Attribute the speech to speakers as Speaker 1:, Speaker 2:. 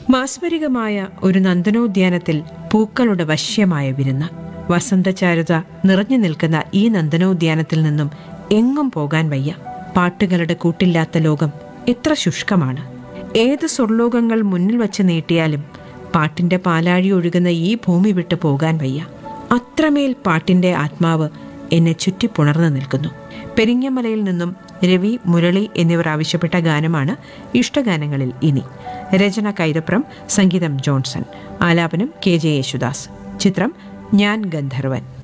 Speaker 1: മാസ്മരികമായ ഒരു നന്ദനോദ്യാനത്തിൽ പൂക്കളുടെ വശ്യമായ വിരുന്ന് വസന്തചാരുത നിറഞ്ഞു നിൽക്കുന്ന ഈ നന്ദനോദ്യാനത്തിൽ നിന്നും എങ്ങും പോകാൻ വയ്യ പാട്ടുകളുടെ കൂട്ടില്ലാത്ത ലോകം എത്ര ശുഷ്കമാണ് ഏത് സ്വർലോകങ്ങൾ മുന്നിൽ വച്ച് നീട്ടിയാലും പാട്ടിന്റെ പാലാഴി ഒഴുകുന്ന ഈ ഭൂമി വിട്ടു പോകാൻ വയ്യ അത്രമേൽ പാട്ടിന്റെ ആത്മാവ് എന്നെ ചുറ്റിപ്പുണർന്നു നിൽക്കുന്നു പെരിങ്ങമലയിൽ നിന്നും രവി മുരളി എന്നിവർ ആവശ്യപ്പെട്ട ഗാനമാണ് ഇഷ്ടഗാനങ്ങളിൽ ഇനി രചന കൈതപ്രം സംഗീതം ജോൺസൺ ആലാപനം കെ ജെ യേശുദാസ് ചിത്രം ഞാൻ ഗന്ധർവൻ